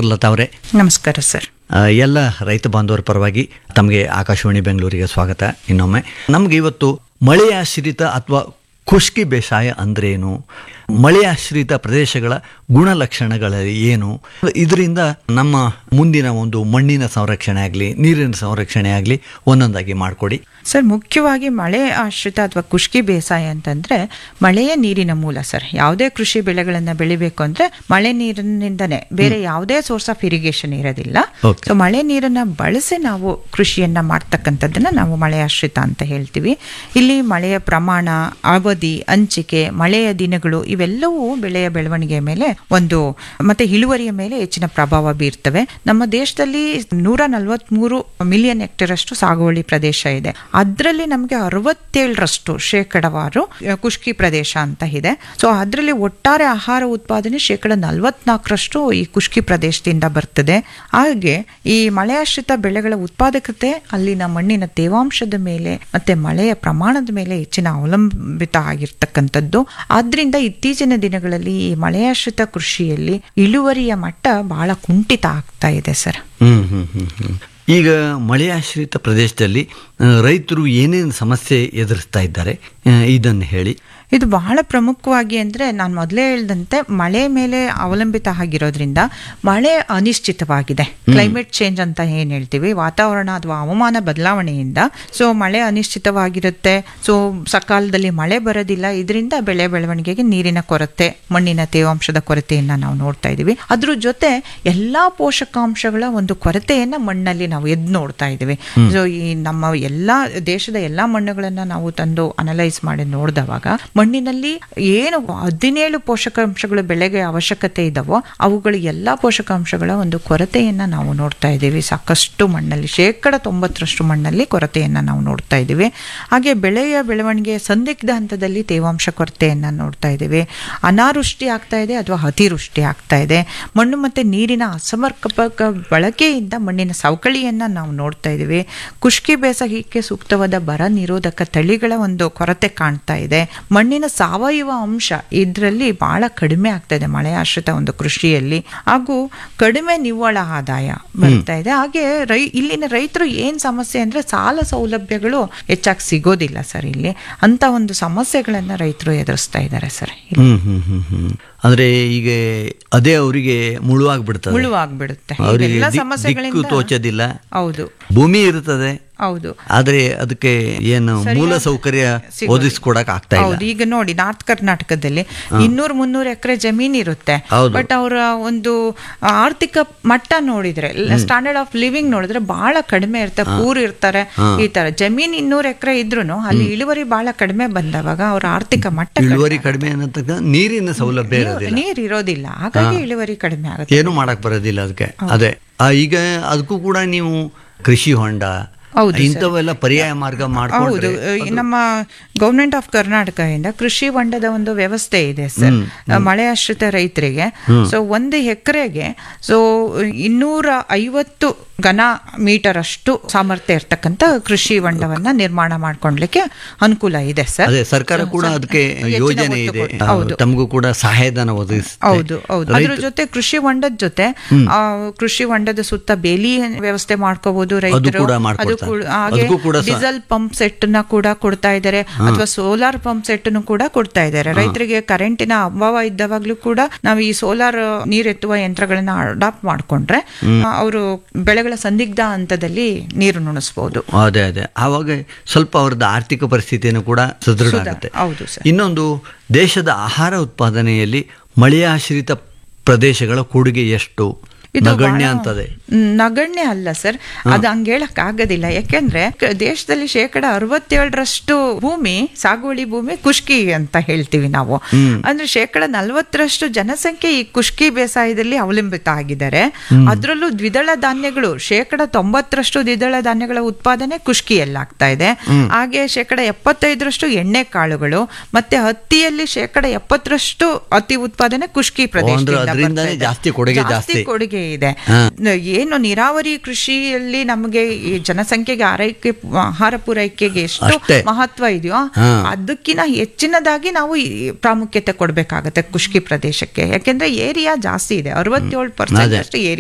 Doctor Lata ಅವರೇ ನಮಸ್ಕಾರ sir ಆ, ಎಲ್ಲ ರೈತ ಬಾಂಧವರ ಪರವಾಗಿ ತಮಗೆ ಆಕಾಶವಾಣಿ ಬೆಂಗಳೂರಿಗೆ ಸ್ವಾಗತ ಇನ್ನೊಮ್ಮೆ ನಮ್ಗೆ ಇವತ್ತು ಮಳೆಯಾಶ್ರಿತ ಅಥವಾ ಖುಷ್ಕಿ ಬೇಸಾಯ ಅಂದ್ರೇನು ಮಳೆಯಾಶ್ರಿತ ಪ್ರದೇಶಗಳ ಗುಣಲಕ್ಷಣಗಳ ಏನು ಇದರಿಂದ ನಮ್ಮ ಮುಂದಿನ ಒಂದು ಮಣ್ಣಿನ ಸಂರಕ್ಷಣೆ ಆಗಲಿ ನೀರಿನ ಸಂರಕ್ಷಣೆ ಆಗಲಿ ಒಂದೊಂದಾಗಿ ಮಾಡಿಕೊಡಿ ಸರ್ ಮುಖ್ಯವಾಗಿ ಮಳೆ ಆಶ್ರಿತ ಅಥವಾ ಖುಷ್ಕಿ ಬೇಸಾಯ ಅಂತಂದ್ರೆ ಮಳೆಯ ನೀರಿನ ಮೂಲ ಸರ್ ಯಾವುದೇ ಕೃಷಿ ಬೆಳೆಗಳನ್ನು ಬೆಳಿಬೇಕು ಅಂದ್ರೆ ಮಳೆ ನೀರಿನಿಂದನೇ ಬೇರೆ ಯಾವುದೇ ಸೋರ್ಸ್ ಆಫ್ ಇರಿಗೇಷನ್ ಇರೋದಿಲ್ಲ Okay. ಸೊ ಮಳೆ ನೀರನ್ನ ಬಳಸಿ ನಾವು ಕೃಷಿಯನ್ನ ಮಾಡ್ತಕ್ಕಂಥದ್ದನ್ನ ನಾವು ಮಳೆ ಆಶ್ರಿತ ಅಂತ ಹೇಳ್ತೀವಿ ಇಲ್ಲಿ ಮಳೆಯ ಪ್ರಮಾಣ ಅವಧಿ ಹಂಚಿಕೆ ಮಳೆಯ ದಿನಗಳು ಇವೆಲ್ಲವೂ ಬೆಳೆಯ ಬೆಳವಣಿಗೆಯ ಮೇಲೆ ಒಂದು ಮತ್ತೆ ಇಳುವರಿಯ ಮೇಲೆ ಹೆಚ್ಚಿನ ಪ್ರಭಾವ ಬೀರ್ತವೆ ನಮ್ಮ ದೇಶದಲ್ಲಿ ನೂರ ನಲವತ್ಮೂರು ಮಿಲಿಯನ್ ಹೆಕ್ಟೇರ್ ಅಷ್ಟು ಸಾಗುವಳಿ ಪ್ರದೇಶ ಇದೆ ಅದರಲ್ಲಿ ನಮಗೆ ಅರವತ್ತೇಳರಷ್ಟು ಶೇಕಡವಾರು ಆ, ಖುಷ್ಕಿ ಪ್ರದೇಶ ಅಂತ ಇದೆ ಸೊ ಅದರಲ್ಲಿ ಒಟ್ಟಾರೆ ಆಹಾರ ಉತ್ಪಾದನೆ ಶೇಕಡ ನಲವತ್ನಾಲ್ಕರಷ್ಟು ಈ ಖುಷ್ಕಿ ಪ್ರದೇಶದಿಂದ ಬರ್ತದೆ ಹಾಗೆ ಈ ಮಳೆಯಾಶ್ರಿತ ಬೆಳೆಗಳ ಉತ್ಪಾದಕತೆ ಅಲ್ಲಿನ ಮಣ್ಣಿನ ತೇವಾಂಶದ ಮೇಲೆ ಮತ್ತೆ ಮಳೆಯ ಪ್ರಮಾಣದ ಮೇಲೆ ಹೆಚ್ಚಿನ ಅವಲಂಬಿತ ಆಗಿರ್ತಕ್ಕಂಥದ್ದು ಆದ್ರಿಂದ ಇತ್ತೀಚಿನ ದಿನಗಳಲ್ಲಿ ಈ ಮಳೆಯಾಶ್ರಿತ ಕೃಷಿಯಲ್ಲಿ ಇಳುವರಿಯ ಮಟ್ಟ ಬಹಳ ಕುಂಠಿತ ಆಗ್ತಾ ಇದೆ ಸರ್ ಹ್ಮ್ ಹ್ಮ್ ಹ್ಮ್ ಹ್ಮ್. ಈಗ ಮಳೆಯಾಶ್ರಿತ ಪ್ರದೇಶದಲ್ಲಿ ಆ, ರೈತರು ಏನೇನು ಸಮಸ್ಯೆ ಎದುರಿಸ್ತಾ ಇದ್ದಾರೆ ಆ, ಇದನ್ನು ಹೇಳಿ ಇದು ಬಹಳ ಪ್ರಮುಖವಾಗಿ ಅಂದ್ರೆ ನಾನು ಮೊದಲೇ ಹೇಳ್ದಂತೆ ಮಳೆ ಮೇಲೆ ಅವಲಂಬಿತ ಆಗಿರೋದ್ರಿಂದ ಮಳೆ ಅನಿಶ್ಚಿತವಾಗಿದೆ ಕ್ಲೈಮೇಟ್ ಚೇಂಜ್ ಅಂತ ಏನ್ ಹೇಳ್ತೀವಿ ವಾತಾವರಣ ಅಥವಾ ಹವಾಮಾನ ಬದಲಾವಣೆಯಿಂದ ಸೊ ಮಳೆ ಅನಿಶ್ಚಿತವಾಗಿರುತ್ತೆ ಸೊ ಸಕಾಲದಲ್ಲಿ ಮಳೆ ಬರೋದಿಲ್ಲ ಇದರಿಂದ ಬೆಳೆ ಬೆಳವಣಿಗೆಗೆ ನೀರಿನ ಕೊರತೆ ಮಣ್ಣಿನ ತೇವಾಂಶದ ಕೊರತೆಯನ್ನ ನಾವು ನೋಡ್ತಾ ಇದೀವಿ ಅದ್ರ ಜೊತೆ ಎಲ್ಲಾ ಪೋಷಕಾಂಶಗಳ ಒಂದು ಕೊರತೆಯನ್ನ ಮಣ್ಣಲ್ಲಿ ನಾವು ಎದ್ದು ನೋಡ್ತಾ ಇದೀವಿ ಸೊ ಈ ನಮ್ಮ ಎಲ್ಲಾ ದೇಶದ ಎಲ್ಲಾ ಮಣ್ಣುಗಳನ್ನ ನಾವು ತಂದು ಅನಲೈಸ್ ಮಾಡಿ ನೋಡಿದವಾಗ ಮಣ್ಣಿನಲ್ಲಿ ಏನು ಹದಿನೇಳು ಪೋಷಕಾಂಶಗಳು ಬೆಳೆಗೆ ಅವಶ್ಯಕತೆ ಇದಾವೋ ಅವುಗಳ ಎಲ್ಲಾ ಪೋಷಕಾಂಶಗಳ ಒಂದು ಕೊರತೆಯನ್ನ ನಾವು ನೋಡ್ತಾ ಇದ್ದೀವಿ ಸಾಕಷ್ಟು ಮಣ್ಣಲ್ಲಿ ಶೇಕಡ ತೊಂಬತ್ತರಷ್ಟು ಮಣ್ಣಲ್ಲಿ ಕೊರತೆಯನ್ನ ನಾವು ನೋಡ್ತಾ ಇದ್ದೀವಿ ಹಾಗೆ ಬೆಳೆಯ ಬೆಳವಣಿಗೆ ಸಂದಿಗ್ಧ ಹಂತದಲ್ಲಿ ತೇವಾಂಶ ಕೊರತೆಯನ್ನ ನೋಡ್ತಾ ಇದ್ದೀವಿ ಅನಾವೃಷ್ಟಿ ಆಗ್ತಾ ಇದೆ ಅಥವಾ ಅತಿವೃಷ್ಟಿ ಆಗ್ತಾ ಇದೆ ಮಣ್ಣು ಮತ್ತೆ ನೀರಿನ ಅಸಮರ್ಪಕ ಬಳಕೆಯಿಂದ ಮಣ್ಣಿನ ಸವಕಳಿಯನ್ನ ನಾವು ನೋಡ್ತಾ ಇದ್ದೀವಿ ಖುಷ್ಕಿ ಬೇಸಾಯಕ್ಕೆ ಸೂಕ್ತವಾದ ಬರ ನಿರೋಧಕ ತಳಿಗಳ ಒಂದು ಕೊರತೆ ಕಾಣ್ತಾ ಇದೆ ಮಣ್ಣಿನ ಸಾವಯವ ಅಂಶ ಇದರಲ್ಲಿ ಬಹಳ ಕಡಿಮೆ ಆಗ್ತಾ ಇದೆ ಮಳೆ ಆಶ್ರಿತ ಒಂದು ಕೃಷಿಯಲ್ಲಿ ಹಾಗೂ ಕಡಿಮೆ ನಿವ್ವಳ ಆದಾಯ ಬರ್ತಾ ಇದೆ ಹಾಗೆ ರೈ ಇಲ್ಲಿನ ರೈತರು ಏನ್ ಸಮಸ್ಯೆ ಅಂದ್ರೆ ಸಾಲ ಸೌಲಭ್ಯಗಳು ಹೆಚ್ಚಾಗಿ ಸಿಗೋದಿಲ್ಲ ಸರ್ ಇಲ್ಲಿ ಅಂತ ಒಂದು ಸಮಸ್ಯೆಗಳನ್ನ ರೈತರು ಎದುರಿಸ್ತಾ ಇದ್ದಾರೆ ಸರ್ ಹ್ಮ್ ಹ್ಮ್ ಹ್ಮ್ ಹ್ಮ್ ಅಂದ್ರೆ ಈಗ ಅದೇ ಅವರಿಗೆ ಮುಳುವಾಗ್ಬಿಡ್ತದೆ ಮುಳುವಾಗ್ಬಿಡುತ್ತೆ ಅವರಿಗೆ ಇವೆಲ್ಲ ದಿಕ್ಕು ಸಮಸ್ಯೆಗಳಿಂದ ತೋಚೋದಿಲ್ಲ ಹೌದು ಭೂಮಿ ಇರ್ತದೆ ಹೌದು ಆದ್ರೆ ಅದಕ್ಕೆ ಏನು ಮೂಲ ಸರಿಯಾದ- ಸೌಕರ್ಯ ಸಿಗೋದಿಲ್ಲ. ಒದಗಿಸ್ಕೊಡಕ್ ಆಗ್ತಾ ಇಲ್ಲ ಹೌದು ಈಗ ನೋಡಿ ನಾರ್ತ್ ಕರ್ನಾಟಕದಲ್ಲಿ ಇನ್ನೂರ್ ಮುನ್ನೂರು ಎಕರೆ ಜಮೀನ್ ಇರುತ್ತೆ ಹೌದು. ಬಟ್ ಅವರ ಒಂದು ಆರ್ಥಿಕ ಮಟ್ಟ ನೋಡಿದ್ರೆ ಸ್ಟ್ಯಾಂಡರ್ಡ್ ಆಫ್ ಲಿವಿಂಗ್ ನೋಡಿದ್ರೆ ಬಹಳ ಕಡಿಮೆ ಇರ್ತಾರೆ ಪೂರ್ ಇರ್ತಾರೆ ಈ ತರ ಜಮೀನ್ ಇನ್ನೂರು ಎಕರೆ ಇದ್ರೂನು ಅಲ್ಲಿ ಇಳುವರಿ ಬಹಳ ಕಡಿಮೆ ಬಂದವಾಗ ಅವ್ರ ಆರ್ಥಿಕ ಮಟ್ಟ ಕಡಿಮೆ ಇಳುವರಿ ಕಡಿಮೆ ಅನ್ನತಕ್ಕ ನೀರಿನ ಸೌಲಭ್ಯ ಇರೋದಿಲ್ಲ ನೀರ್ ಇರೋದಿಲ್ಲ ಹಾಗಾಗಿ ಇಳುವರಿ ಕಡಿಮೆ ಆಗುತ್ತೆ ಏನು ಮಾಡಕ್ ಬರೋದಿಲ್ಲ ಅದಕ್ಕೆ ಅದೇ ಆ, ಈಗ ಅದಕ್ಕೂ ಕೂಡ ನೀವು ಕೃಷಿ ಹೊಂಡ ಹೌದು ಸರ್. ಇಂಥವೆಲ್ಲ ಪರ್ಯಾಯ ಮಾರ್ಗ ಹೌದು ಮಾಡ್ಕೊಂಡ್ರೆ ಈ ನಮ್ಮ ಗವರ್ಮೆಂಟ್ ಆಫ್ ಕರ್ನಾಟಕದಿಂದ ಕೃಷಿ ಹೊಂಡದ ಒಂದು ವ್ಯವಸ್ಥೆ ಇದೆ ಸರ್ ಮಳೆ ಆಶ್ರಿತ ರೈತರಿಗೆ ಸೊ ಒಂದು ಎಕರೆಗೆ ಸೊ ಇನ್ನೂರ ಐವತ್ತು ಘನ ಮೀಟರ್ ಅಷ್ಟು ಸಾಮರ್ಥ್ಯ ಇರ್ತಕ್ಕಂಥ ಕೃಷಿ ಹೊಂಡವನ್ನ ನಿರ್ಮಾಣ ಮಾಡ್ಕೊಳ್ಲಿಕ್ಕೆ ಅನುಕೂಲ ಇದೆ ಸರ್ ಅದೇ ಸರ್ಕಾರ ಕೂಡ ಅದಕ್ಕೆ ಹೆಚ್ಚಿನ ಯೋಜನೆ ಒತ್ತು ಇದೆ ಕೊಟ್ಟು- ಆ, ಹೌದು. ತಮಗೂ ಕೂಡ ಸಹಾಯಧನ ಒದಗಿಸುತ್ತೆ ಹೌದು ಹೌದು ಅದ್ರ ಜೊತೆ ಕೃಷಿ ಹೊಂಡದ ಜೊತೆ ಆ, ಕೃಷಿ ಹೊಂಡದ ಸುತ್ತ ಬೇಲಿ ವ್ಯವಸ್ಥೆ ಮಾಡ್ಕೋಬಹುದು ರೈತರು ಕೂಡ ಅದು ಮಾಡ್ಕೊಡ್ತಾರೆ. ಕೂಡ- ಹಾಗೆ ಅದಕ್ಕೂ ಕೂಡ ಸ- ಡೀಸೆಲ್ ಪಂಪ್ ಸೆಟ್ ನ ಕೂಡ ಕೊಡ್ತಾ ಇದ್ದಾರೆ ಅಥವಾ ಸೋಲಾರ್ ಪಂಪ್ ಸೆಟ್ ಕೂಡ ಕೊಡ್ತಾ ಇದ್ದಾರೆ ರೈತರಿಗೆ ಕರೆಂಟಿನ ಅಭಾವ ಇದ್ದವಾಗ್ಲೂ ಕೂಡ ನಾವು ಈ ಸೋಲಾರ್ ನೀರೆತ್ತುವ ಯಂತ್ರಗಳನ್ನ ಅಡಾಪ್ಟ್ ಮಾಡ್ಕೊಂಡ್ರೆ ಅವರು ಬೆಳೆಗಳ ಸಂದಿಗ್ಧ ಹಂತದಲ್ಲಿ ನೀರು ನುಣಿಸಬಹುದು ಅದೇ ಅದೇ ಆವಾಗ ಸ್ವಲ್ಪ ಅವ್ರದ್ದು ಆರ್ಥಿಕ ಪರಿಸ್ಥಿತಿಯನ್ನು ಕೂಡ ಸದೃಢ ಆಗುತ್ತೆ ಹೌದು ಸರ್ ಇನ್ನೊಂದು ದೇಶದ ಆಹಾರ ಉತ್ಪಾದನೆಯಲ್ಲಿ ಮಳೆಯಾಶ್ರಿತ ಪ್ರದೇಶಗಳ ಕೊಡುಗೆ ಎಷ್ಟು ಇದು ನಗಣ್ಯ ಬಹಳ- ಅಂತದೆ ಮ್, ನಗಣ್ಯ ಅಲ್ಲ ಸರ್ ಅದು ಹಂಗ ಹೇಳಕ್ ಆಗೋದಿಲ್ಲ ಯಾಕೆಂದ್ರೆ ಕ- ದೇಶದಲ್ಲಿ ಶೇಕಡ ಅರವತ್ತೇಳರಷ್ಟು ಭೂಮಿ ಸಾಗುವಳಿ ಭೂಮಿ ಕುಷ್ಕಿ ಅಂತ ಹೇಳ್ತೀವಿ ನಾವು ಅಂದ್ರೆ ಶೇಕಡ ನಲವತ್ತರಷ್ಟು ಜನಸಂಖ್ಯೆ ಈ ಕುಷ್ಕಿ ಬೇಸಾಯದಲ್ಲಿ ಅವಲಂಬಿತ ಆಗಿದ್ದಾರೆ ಅದರಲ್ಲೂ ದ್ವಿದಳ ಧಾನ್ಯಗಳು ಶೇಕಡ ತೊಂಬತ್ತರಷ್ಟು ದ್ವಿದಳ ಧಾನ್ಯಗಳ ಉತ್ಪಾದನೆ ಕುಷ್ಕಿಯಲ್ಲಾಗ್ತಾ ಇದೆ ಹಾಗೆ ಶೇಕಡ ಎಪ್ಪತ್ತೈದರಷ್ಟು ಎಣ್ಣೆ ಕಾಳುಗಳು ಮತ್ತೆ ಹತ್ತಿಯಲ್ಲಿ ಶೇಕಡ ಎಪ್ಪತ್ತರಷ್ಟು ಹತ್ತಿ ಉತ್ಪಾದನೆ ಕುಷ್ಕಿ ಪ್ರದೇಶದಿಂದ ಅದ್ರಿಂದಾನೇ ಬರ್ತಾ ಇದೆ. ಜಾಸ್ತಿ ಕೊಡುಗೆ ಜಾಸ್ತಿ. ಕೊಡುಗೆ ಇದೆ ನ- ಏನು ನೀರಾವರಿ ಕೃಷಿಯಲ್ಲಿ ನಮಗೆ ಈ ಜನಸಂಖ್ಯೆಗೆ ಆರೈಕೆ ಆಹಾರ ಪೂರೈಕೆಗೆ ಎಷ್ಟು ಅಷ್ಟೇ. ಮಹತ್ವ ಇದೆಯೋ ಹಾ. ಅದಕ್ಕಿಂತ ಹೆಚ್ಚಿನದಾಗಿ ನಾವು ಈ ಪ್ರಾಮುಖ್ಯತೆ ಕೊಡ್ಬೇಕಾಗತ್ತೆ ಕುಷ್ಕಿ ಪ್ರದೇಶಕ್ಕೆ ಯಾಕೆಂದ್ರೆ ಏರಿಯಾ ಜಾಸ್ತಿ ಇದೆ ಅರವತ್ತೇಳು ಪರ್ಸೆಂಟ್ ಅದೇ. ಅಷ್ಟು ಏರಿಯಾ